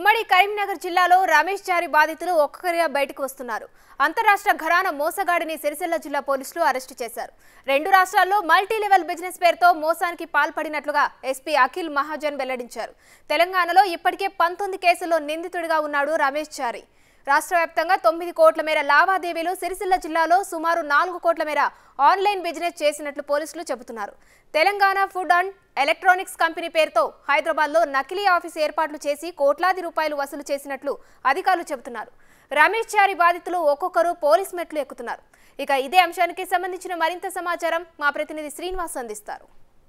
ఉమ్మడి కరీంనగర్ జిల్లాలో రమేష్ చారి బాధితులు ఒక్కొక్కరిగా బయటకు వస్తున్నారు అంతరాష్ట్ర ఘరానా మోసగాడిని సిరిసిల్ల జిల్లా పోలీసులు అరెస్టు చేశారు రెండు రాష్ట్రాల్లో మల్టీ లెవెల్ బిజినెస్ పేరుతో మోసానికి పాల్పడినట్లుగా ఎస్పీ అఖిల్ మహాజన్ వెల్లడించారు తెలంగాణలో ఇప్పటికే పంతొమ్మిది కేసుల్లో నిందితుడిగా ఉన్నాడు రమేష్ చారి రాష్ట్ర వ్యాప్తంగా తొమ్మిది కోట్ల మేర లావాదేవీలు సిరిసిల్ల జిల్లాలో సుమారు నాలుగు కోట్ల మేర ఆన్లైన్ బిజినెస్ చేసినట్లు పోలీసులు చెబుతున్నారు Telangana food and electronics company పేరుతో హైదరాబాద్లో నకిలీ ఆఫీస్ ఏర్పాట్లు చేసి కోట్లాది రూపాయలు వసూలు చేసినట్లు అధికారులు చెబుతున్నారు రమేష్ చారి బాధితులు ఒక్కొక్కరు పోలీస్ మెట్లు ఎక్కుతున్నారు ఇక ఇదే అంశానికి సంబంధించిన మరింత సమాచారం మా ప్రతినిధి శ్రీనివాస్ అందిస్తారు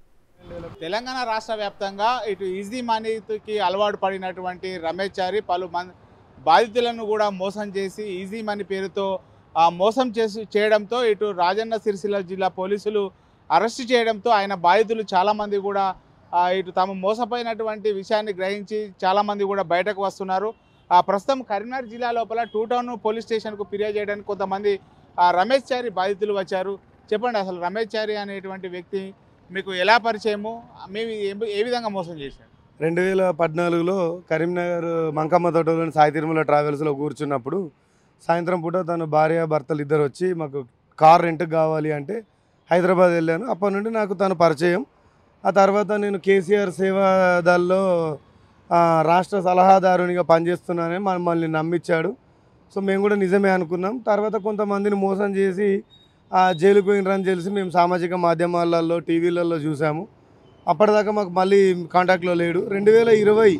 తెలంగాణ రాష్ట్ర వ్యాప్తంగా ఇటు ఈజీ మనీకి అలవాటు పడినటువంటి రమేష్ చారి పలు మంది బాధితులను కూడా మోసం చేసి ఈజీ మనీ పేరుతో ఆ, మోసం చేసి చేయడంతో ఇటు రాజన్న సిరిసిల్ల జిల్లా పోలీసులు అరెస్ట్ చేయడంతో ఆయన బాధితులు చాలామంది కూడా ఆ, ఇటు తాము మోసపోయినటువంటి విషయాన్ని గ్రహించి చాలామంది కూడా బయటకు వస్తున్నారు ఆ, ప్రస్తుతం కరీంనగర్ జిల్లా లోపల టూ టౌన్ పోలీస్ స్టేషన్కు ఫిర్యాదు చేయడానికి కొంతమంది ఆ, రమేష్ చారి బాధితులు వచ్చారు చెప్పండి అసలు రమేష్ చారి అనేటువంటి వ్యక్తి మీకు ఎలా పరిచయము మేము ఏ- ఏ విధంగా మోసం చేశారు రెండు వేల పద్నాలుగులో కరీంనగర్ మంకమ్మ తోటలోని సాయి తిరుమల ట్రావెల్స్లో కూర్చున్నప్పుడు సాయంత్రం పూట తన భార్య భర్తలు ఇద్దరు వచ్చి మాకు కార్ రెంట్కి కావాలి అంటే హైదరాబాద్ వెళ్ళాను అప్పటి నుండి నాకు తను పరిచయం ఆ తర్వాత నేను కేసీఆర్ సేవాదల్లో ఆ, రాష్ట్ర సలహాదారునిగా పనిచేస్తున్నానని మమ్మల్ని నమ్మించాడు సో మేము కూడా నిజమే అనుకున్నాం తర్వాత కొంతమందిని మోసం చేసి ఆ, జైలుకు పోయినరని తెలిసి మేము సామాజిక మాధ్యమాలలో టీవీలలో చూసాము అప్పటిదాకా మాకు మళ్ళీ కాంటాక్ట్లో లేడు రెండు వేల ఇరవై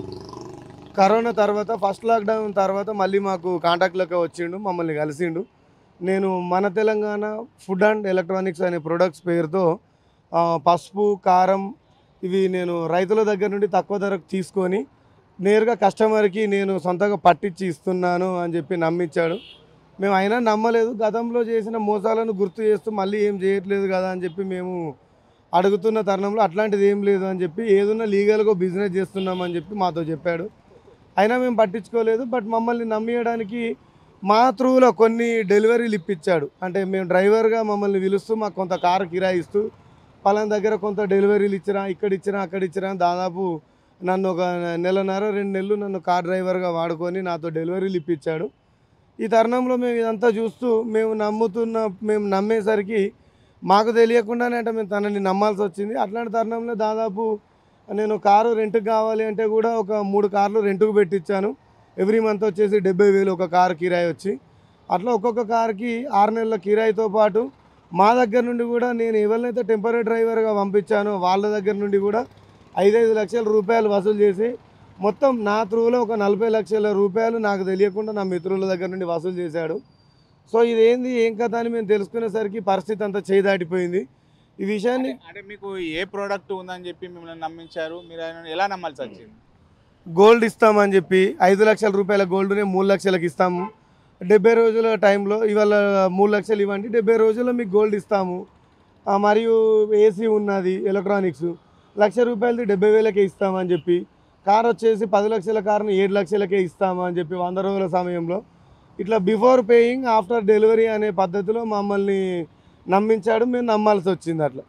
కరోనా తర్వాత ఫస్ట్ లాక్డౌన్ తర్వాత మళ్ళీ మాకు కాంటాక్ట్లోకి వచ్చిండు మమ్మల్ని కలిసిండు నేను మన తెలంగాణ ఫుడ్ అండ్ ఎలక్ట్రానిక్స్ అనే ప్రొడక్ట్స్ పేరుతో ఆ, పసుపు కారం ఇవి నేను రైతుల దగ్గర నుండి తక్కువ ధరకు తీసుకొని నేరుగా కస్టమర్కి నేను సొంతంగా పట్టించి ఇస్తున్నాను అని చెప్పి నమ్మించాడు మేము అయినా నమ్మలేదు గతంలో చేసిన మోసాలను గుర్తు చేస్తూ మళ్ళీ ఏం చేయట్లేదు కదా అని చెప్పి మేము అడుగుతున్న తరుణంలో అట్లాంటిది ఏం లేదు అని చెప్పి ఏదన్నా లీగల్గా బిజినెస్ చేస్తున్నామని చెప్పి మాతో చెప్పాడు అయినా మేము పట్టించుకోలేదు బట్ మమ్మల్ని నమ్మియడానికి మా త్రూలో కొన్ని డెలివరీలు ఇప్పించాడు అంటే మేము డ్రైవర్గా మమ్మల్ని పిలుస్తూ మాకు కొంత కారు కిరాయిస్తూ పలానా దగ్గర కొంత డెలివరీలు ఇచ్చినా ఇక్కడ ఇచ్చినా అక్కడ ఇచ్చినా దాదాపు నన్ను ఒక నెలన్నర రెండు నెలలు నన్ను కార్ డ్రైవర్గా వాడుకొని నాతో డెలివరీలు ఇప్పించాడు ఈ తరుణంలో మేము ఇదంతా చూస్తూ మేము నమ్ముతున్న మేము నమ్మేసరికి మాకు తెలియకుండానే అంటే మేము తనని నమ్మాల్సి వచ్చింది అట్లాంటి తరుణంలో దాదాపు నేను కారు రెంట్కి కావాలి అంటే కూడా ఒక మూడు కార్లు రెంట్కు పెట్టించాను ఎవ్రీ మంత్ వచ్చేసి డెబ్బై వేలు ఒక కారు కిరాయి వచ్చి అట్లా ఒక్కొక్క కార్కి ఆరు నెలల కిరాయితో పాటు మా దగ్గర నుండి కూడా నేను ఎవరినైతే టెంపరీ డ్రైవర్గా పంపించానో వాళ్ళ దగ్గర నుండి కూడా ఐదైదు లక్షల రూపాయలు వసూలు చేసి మొత్తం నా త్రూలో ఒక నలభై లక్షల రూపాయలు నాకు తెలియకుండా నా మిత్రుల దగ్గర నుండి వసూలు చేశాడు సో ఇదేంది ఏం కథ అని మేము తెలుసుకునేసరికి పరిస్థితి అంతా చేయి దాటిపోయింది ఈ విషయాన్ని అంటే మీకు ఏ ప్రోడక్ట్ ఉందని చెప్పి మిమ్మల్ని నమ్మించారు మీరు ఆయన ఎలా నమ్మాల్సి వచ్చింది గోల్డ్ ఇస్తామని చెప్పి ఐదు లక్షల రూపాయల గోల్డ్ని మూడు లక్షలకు ఇస్తాము డెబ్బై రోజుల టైంలో ఇవాళ మూడు లక్షలు ఇవ్వండి డెబ్బై రోజుల్లో మీకు గోల్డ్ ఇస్తాము ఆ, మరియు ఏసీ ఉన్నది ఎలక్ట్రానిక్స్ లక్ష రూపాయలది డెబ్బై వేలకే ఇస్తామని చెప్పి కార్ వచ్చేసి పది లక్షల కార్ని ఏడు లక్షలకే ఇస్తాము అని చెప్పి వంద రోజుల సమయంలో ఇట్లా బిఫోర్ పేయింగ్ ఆఫ్టర్ డెలివరీ అనే పద్ధతిలో మమ్మల్ని నమ్మించాడు మేము నమ్మాల్సి వచ్చింది అట్లా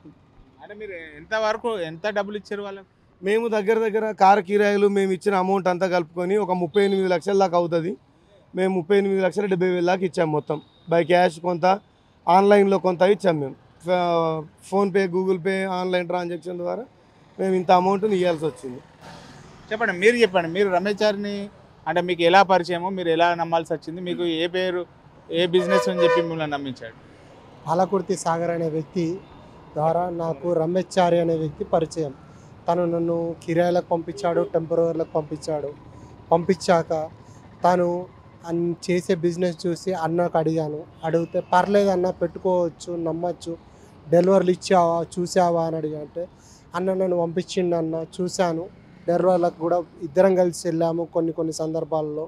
అంటే మీరు ఎంత వరకు ఎంత డబ్బులు ఇచ్చారు వాళ్ళకి మేము దగ్గర దగ్గర కార్ కిరాయిలు మేము ఇచ్చిన అమౌంట్ అంతా కలుపుకొని ఒక ముప్పై ఎనిమిది లక్షల దాకా అవుతుంది మేము ముప్పై ఎనిమిది లక్షల డెబ్బై వేల దాకా ఇచ్చాం మొత్తం బై క్యాష్ కొంత ఆన్లైన్లో కొంత ఇచ్చాం మేము ఫ- PhonePe Google Pay online transaction ద్వారా మేము ఇంత అమౌంట్ని ఇవ్వాల్సి వచ్చింది చెప్పండి మీరు చెప్పండి మీరు రమేష్ చారిని అంటే మీకు ఎలా పరిచయమో మీరు ఎలా నమ్మాల్సి వచ్చింది మీకు ఏ పేరు ఏ బిజినెస్ అని చెప్పి మిమ్మల్ని నమ్మించాడు పాలకుర్తి సాగర్ అనే వ్యక్తి ద్వారా నాకు రమేష్ చారి అనే వ్యక్తి పరిచయం తను నన్ను కిరాయిలకు పంపించాడు టెంపరీలకు పంపించాడు పంపించాక తను అన్ చేసే బిజినెస్ చూసి అన్నకు అడిగాను అడిగితే పర్లేదు అన్న పెట్టుకోవచ్చు నమ్మచ్చు డెలివరీలు ఇచ్చావా చూసావా అని అడిగా అంటే అన్న నన్ను పంపించిండు అన్న చూశాను డెలివరీలకు కూడా ఇద్దరం కలిసి వెళ్ళాము కొన్ని కొన్ని సందర్భాల్లో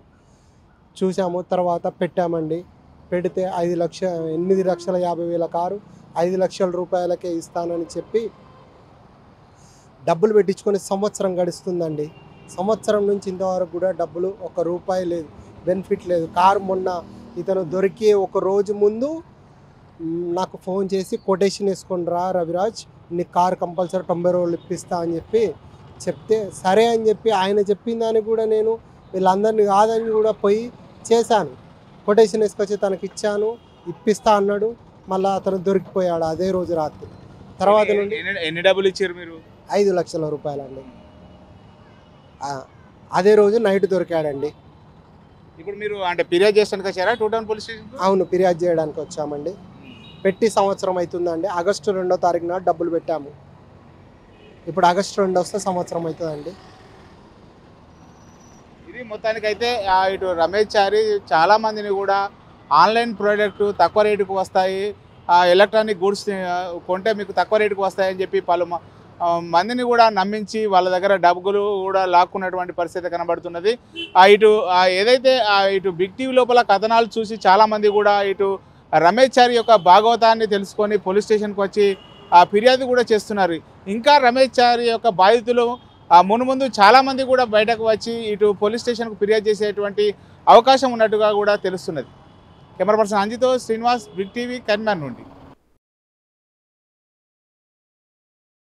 చూసాము తర్వాత పెట్టామండి పెడితే ఐదు లక్ష ఎనిమిది లక్షల యాభై వేల కారు ఐదు లక్షల రూపాయలకే ఇస్తానని చెప్పి డబ్బులు పెట్టించుకొని సంవత్సరం గడుస్తుందండి సంవత్సరం నుంచి ఇంతవరకు కూడా డబ్బులు ఒక రూపాయి లేదు బెనిఫిట్ లేదు కారు మొన్న ఇతను దొరికి ఒక రోజు ముందు మ్, నాకు ఫోన్ చేసి కొటేషన్ వేసుకొని రా రవిరాజ్ నీ కారు కంపల్సరీ తొంభై రోజులు ఇప్పిస్తా అని చెప్పి చెప్తే సరే అని చెప్పి ఆయన చెప్పిన దానికి కూడా నేను వీళ్ళందరినీ కాదని కూడా పోయి చేశాను కొటేషన్ వేసుకొచ్చి తనకి ఇచ్చాను ఇప్పిస్తా అన్నాడు మళ్ళీ అతను దొరికిపోయాడు అదే రోజు రాత్రి తర్వాత నుండి ఎన్ని- ఎన్ని డబ్బులు ఇచ్చారు మీరు ఐదు లక్షల రూపాయలండి ఆ, అదే రోజు నైట్ దొరికాడండి ఇప్పుడు మీరు అంటే ఫిర్యాదు చేస్తానికి వచ్చారా టూ టౌన్ పోలీస్ స్టేషన్ అవును ఫిర్యాదు చేయడానికి వచ్చామండి పెట్టి సంవత్సరం అవుతుందండి ఆగస్టు రెండో తారీఖు నాడు డబ్బులు పెట్టాము ఇప్పుడు ఆగస్టు రెండు వస్తే సంవత్సరం అవుతుందండి ఇది మొత్తానికైతే ఆ, ఇటు రమేష్ చారి చాలా మందిని కూడా ఆన్లైన్ ప్రోడక్ట్ తక్కువ రేటుకు వస్తాయి ఆ, ఎలక్ట్రానిక్ గూడ్స్ ఆ, కొంటే మీకు తక్కువ రేటుకు వస్తాయని చెప్పి పలు మ- ఆ, మందిని కూడా నమ్మించి వాళ్ళ దగ్గర డబ్బులు కూడా లాక్కున్నటువంటి పరిస్థితి కనబడుతున్నది ఆ, ఇటు ఆ, ఏదైతే ఆ, ఇటు బిగ్ టీవీ లోపల కథనాలు చూసి చాలా మంది కూడా ఇటు రమేష్ చారి యొక్క భాగవతాన్ని తెలుసుకొని పోలీస్ స్టేషన్కి వచ్చి ఆ ఫిర్యాదు కూడా చేస్తున్నారు ఇంకా రమేష్ చారి యొక్క బాధితులు ఆ మును ముందు చాలా మంది కూడా బయటకు వచ్చి ఇటు పోలీస్ స్టేషన్కు ఫిర్యాదు చేసేటువంటి అవకాశం ఉన్నట్టుగా కూడా తెలుస్తున్నది కెమెరా పర్సన్ అంజితో శ్రీనివాస్ బిగ్ టీవీ కన్మ్యాన్ నుండి